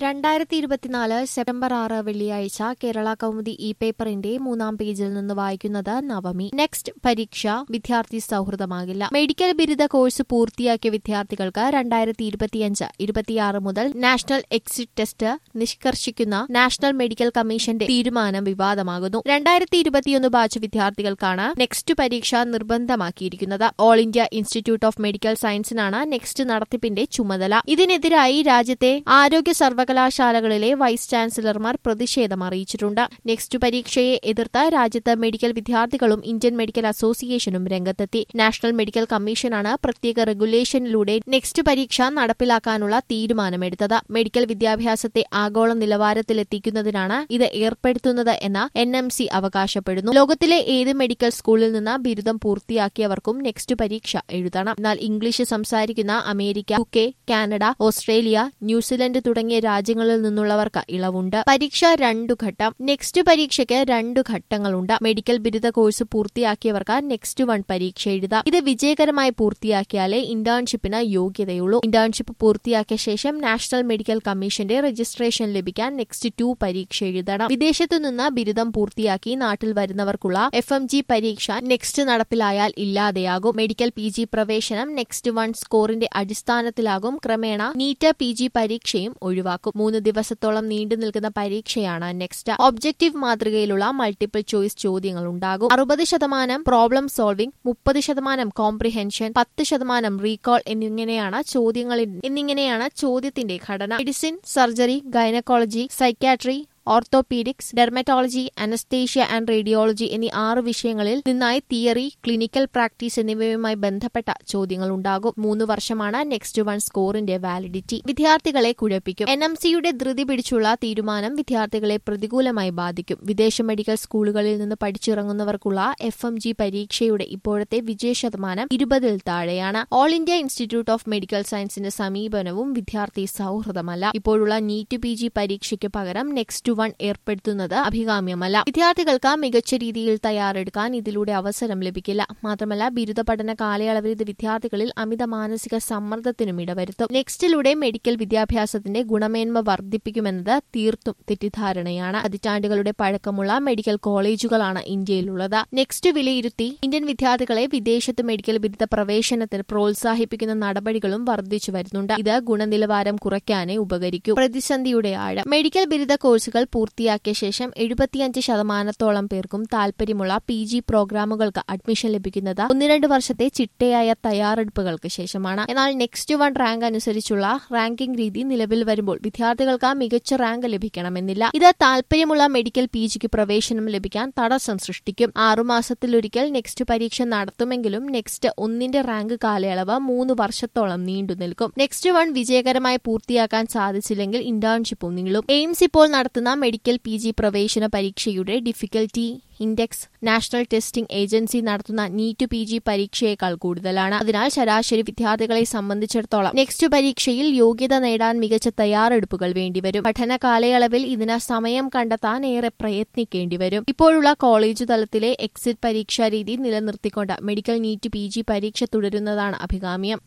രണ്ടായിരത്തി ഇരുപത്തിനാല് സെപ്റ്റംബർ ആറ് വെള്ളിയാഴ്ച കേരള കൗമുദി ഇ പേപ്പറിന്റെ മൂന്നാം പേജിൽ നിന്ന് വായിക്കുന്നത് നവമി നെക്സ്റ്റ് പരീക്ഷ വിദ്യാർത്ഥി സൗഹൃദമാകില്ല മെഡിക്കൽ ബിരുദ കോഴ്സ് പൂർത്തിയാക്കിയ വിദ്യാർത്ഥികൾക്ക് രണ്ടായിരത്തി ഇരുപത്തിയഞ്ച് ഇരുപത്തിയാറ് മുതൽ നാഷണൽ എക്സിറ്റ് ടെസ്റ്റ് നിഷ്കർഷിക്കുന്ന നാഷണൽ മെഡിക്കൽ കമ്മീഷന്റെ തീരുമാനം വിവാദമാകുന്നു രണ്ടായിരത്തി ഇരുപത്തിയൊന്ന് ബാച്ച് വിദ്യാർത്ഥികൾക്കാണ് നെക്സ്റ്റ് പരീക്ഷ നിർബന്ധമാക്കിയിരിക്കുന്നത് all India institute of medical സയൻസിനാണ് നെക്സ്റ്റ് നടത്തിപ്പിന്റെ ചുമതല ഇതിനെതിരായി രാജ്യത്തെ ആരോഗ്യ സർവകലാശാലകളിലെ വൈസ് ചാൻസലർമാർ പ്രതിഷേധം അറിയിച്ചിട്ടുണ്ട് നെക്സ്റ്റ് പരീക്ഷയെ എതിർത്ത് രാജ്യത്ത് മെഡിക്കൽ വിദ്യാർത്ഥികളും ഇന്ത്യൻ മെഡിക്കൽ അസോസിയേഷനും രംഗത്തെത്തി നാഷണൽ മെഡിക്കൽ കമ്മീഷനാണ് പ്രത്യേക റെഗുലേഷനിലൂടെ നെക്സ്റ്റ് പരീക്ഷ നടപ്പിലാക്കാനുള്ള തീരുമാനമെടുത്തത് മെഡിക്കൽ വിദ്യാഭ്യാസത്തെ ആഗോള നിലവാരത്തിലെത്തിക്കുന്നതിനാണ് ഇത് ഏർപ്പെടുത്തുന്നത് എന്ന് എൻ എം സി അവകാശപ്പെടുന്നു ലോകത്തിലെ ഏത് മെഡിക്കൽ സ്കൂളിൽ നിന്ന് ബിരുദം പൂർത്തിയാക്കിയവർക്കും നെക്സ്റ്റ് പരീക്ഷ എഴുതണം എന്നാൽ ഇംഗ്ലീഷ് സംസാരിക്കുന്ന America U K Canada Australia New Zealand തുടങ്ങിയ രാജ്യങ്ങളിൽ നിന്നുള്ളവർക്ക് ഇളവുണ്ട് പരീക്ഷ രണ്ടു ഘട്ടം നെക്സ്റ്റ് പരീക്ഷയ്ക്ക് രണ്ടു ഘട്ടങ്ങളുണ്ട് മെഡിക്കൽ ബിരുദ കോഴ്സ് പൂർത്തിയാക്കിയവർക്ക് നെക്സ്റ്റ് വൺ പരീക്ഷ എഴുതാം ഇത് വിജയകരമായി പൂർത്തിയാക്കിയാലേ ഇന്റേൺഷിപ്പിന് യോഗ്യതയുള്ളൂ ഇന്റേൺഷിപ്പ് പൂർത്തിയാക്കിയ ശേഷം നാഷണൽ മെഡിക്കൽ കമ്മീഷന്റെ രജിസ്ട്രേഷൻ ലഭിക്കാൻ നെക്സ്റ്റ് ടു പരീക്ഷ എഴുതണം വിദേശത്തു നിന്ന് ബിരുദം പൂർത്തിയാക്കി നാട്ടിൽ വരുന്നവർക്കുള്ള എഫ് എം ജി പരീക്ഷ നെക്സ്റ്റ് നടപ്പിലായാൽ ഇല്ലാതെയാകും മെഡിക്കൽ പി ജി പ്രവേശനം നെക്സ്റ്റ് വൺ സ്കോറിന്റെ അടിസ്ഥാനത്തിലാകും ക്രമേണ നീറ്റ് പി ജി പരീക്ഷയും ഒഴിവാക്കും മൂന്ന് ദിവസത്തോളം നീണ്ടു നിൽക്കുന്ന പരീക്ഷയാണ് നെക്സ്റ്റ് ഒബ്ജക്റ്റീവ് മാതൃകയിലുള്ള മൾട്ടിപ്പിൾ ചോയ്സ് ചോദ്യങ്ങൾ ഉണ്ടാകും അറുപത് ശതമാനം പ്രോബ്ലം സോൾവിംഗ് മുപ്പത് ശതമാനം കോംപ്രിഹെൻഷൻ പത്ത് ശതമാനം റീകോൾ എന്നിങ്ങനെയാണ് ചോദ്യങ്ങളിൽ എന്നിങ്ങനെയാണ് ചോദ്യത്തിന്റെ ഘടന medicine surgery gynaecology psychiatry orthopaedics dermatology anaesthesia and radiology എന്നീ ആറ് വിഷയങ്ങളിൽ നിന്നായി തിയറി ക്ലിനിക്കൽ പ്രാക്ടീസ് എന്നിവയുമായി ബന്ധപ്പെട്ട ചോദ്യങ്ങൾ ഉണ്ടാകും മൂന്ന് വർഷമാണ് നെക്സ്റ്റ് വൺ സ്കോറിന്റെ വാലിഡിറ്റി വിദ്യാർത്ഥികളെ കുഴപ്പിക്കും എൻ എം സിയുടെ ധൃതി പിടിച്ചുള്ള തീരുമാനം വിദ്യാർത്ഥികളെ പ്രതികൂലമായി ബാധിക്കും വിദേശ മെഡിക്കൽ സ്കൂളുകളിൽ നിന്ന് പഠിച്ചിറങ്ങുന്നവർക്കുള്ള എഫ് എം ജി പരീക്ഷയുടെ ഇപ്പോഴത്തെ വിജയ ശതമാനം ഇരുപതിൽ താഴെയാണ് all India institute of medical സയൻസിന്റെ സമീപനവും വിദ്യാർത്ഥി സൗഹൃദമല്ല ഇപ്പോഴുള്ള നീറ്റ് പി ജി പരീക്ഷയ്ക്ക് പകരം നെക്സ്റ്റ് വൺ ഏർപ്പെടുത്തുന്നത് അഭികാമ്യമല്ല വിദ്യാർത്ഥികൾക്ക് മികച്ച രീതിയിൽ തയ്യാറെടുക്കാൻ ഇതിലൂടെ അവസരം ലഭിക്കില്ല മാത്രമല്ല ബിരുദ പഠന കാലയളവിൽ ഇത് വിദ്യാർത്ഥികളിൽ അമിത മാനസിക സമ്മർദ്ദത്തിനും ഇടവരുത്തും നെക്സ്റ്റിലൂടെ മെഡിക്കൽ വിദ്യാഭ്യാസത്തിന്റെ ഗുണമേന്മ വർദ്ധിപ്പിക്കുമെന്നത് തീർത്തും തെറ്റിദ്ധാരണയാണ് പതിറ്റാണ്ടുകളുടെ പഴക്കമുള്ള മെഡിക്കൽ കോളേജുകളാണ് ഇന്ത്യയിലുള്ളത് നെക്സ്റ്റ് വിലയിരുത്തി ഇന്ത്യൻ വിദ്യാർത്ഥികളെ വിദേശത്ത് മെഡിക്കൽ ബിരുദ പ്രവേശനത്തിന് പ്രോത്സാഹിപ്പിക്കുന്ന നടപടികളും വർദ്ധിച്ചു വരുന്നുണ്ട് ഇത് ഗുണനിലവാരം കുറയ്ക്കാനേ ഉപകരിക്കൂ പ്രതിസന്ധിയുടെ ആഴം മെഡിക്കൽ ബിരുദ കോഴ്സുകൾ പൂർത്തിയാക്കിയ ശേഷം എഴുപത്തിയഞ്ച് ശതമാനത്തോളം പേർക്കും താൽപര്യമുള്ള പി ജി പ്രോഗ്രാമുകൾക്ക് അഡ്മിഷൻ ലഭിക്കുന്നത് ഒന്ന് രണ്ട് വർഷത്തെ ചിട്ടയായ തയ്യാറെടുപ്പുകൾക്ക് ശേഷമാണ് എന്നാൽ നെക്സ്റ്റ് വൺ റാങ്ക് അനുസരിച്ചുള്ള റാങ്കിംഗ് രീതി നിലവിൽ വരുമ്പോൾ വിദ്യാർത്ഥികൾക്ക് മികച്ച റാങ്ക് ലഭിക്കണമെന്നില്ല ഇത് താൽപര്യമുള്ള മെഡിക്കൽ പി ജിക്ക് പ്രവേശനം ലഭിക്കാൻ തടസ്സം സൃഷ്ടിക്കും ആറുമാസത്തിലൊരിക്കൽ നെക്സ്റ്റ് പരീക്ഷ നടത്തുമെങ്കിലും നെക്സ്റ്റ് ഒന്നിന്റെ റാങ്ക് കാലയളവ് മൂന്ന് വർഷത്തോളം നീണ്ടു നിൽക്കും നെക്സ്റ്റ് വൺ വിജയകരമായി പൂർത്തിയാക്കാൻ സാധിച്ചില്ലെങ്കിൽ ഇന്റേൺഷിപ്പും നീളും എയിംസ് ഇപ്പോൾ നടത്തുന്ന മെഡിക്കൽ പി ജി പ്രവേശന പരീക്ഷയുടെ difficulty index national testing agency നടത്തുന്ന നീറ്റ് പി ജി പരീക്ഷയേക്കാൾ കൂടുതലാണ് അതിനാൽ ശരാശരി വിദ്യാർത്ഥികളെ സംബന്ധിച്ചിടത്തോളം നെക്സ്റ്റ് പരീക്ഷയിൽ യോഗ്യത നേടാൻ മികച്ച തയ്യാറെടുപ്പുകൾ വേണ്ടിവരും പഠന കാലയളവിൽ ഇതിന് സമയം കണ്ടെത്താൻ ഏറെ പ്രയത്നിക്കേണ്ടി വരും ഇപ്പോഴുള്ള കോളേജ് തലത്തിലെ എക്സിറ്റ് പരീക്ഷാ രീതി നിലനിർത്തിക്കൊണ്ട് മെഡിക്കൽ നീറ്റ് പി ജി പരീക്ഷ തുടരുന്നതാണ് അഭികാമ്യം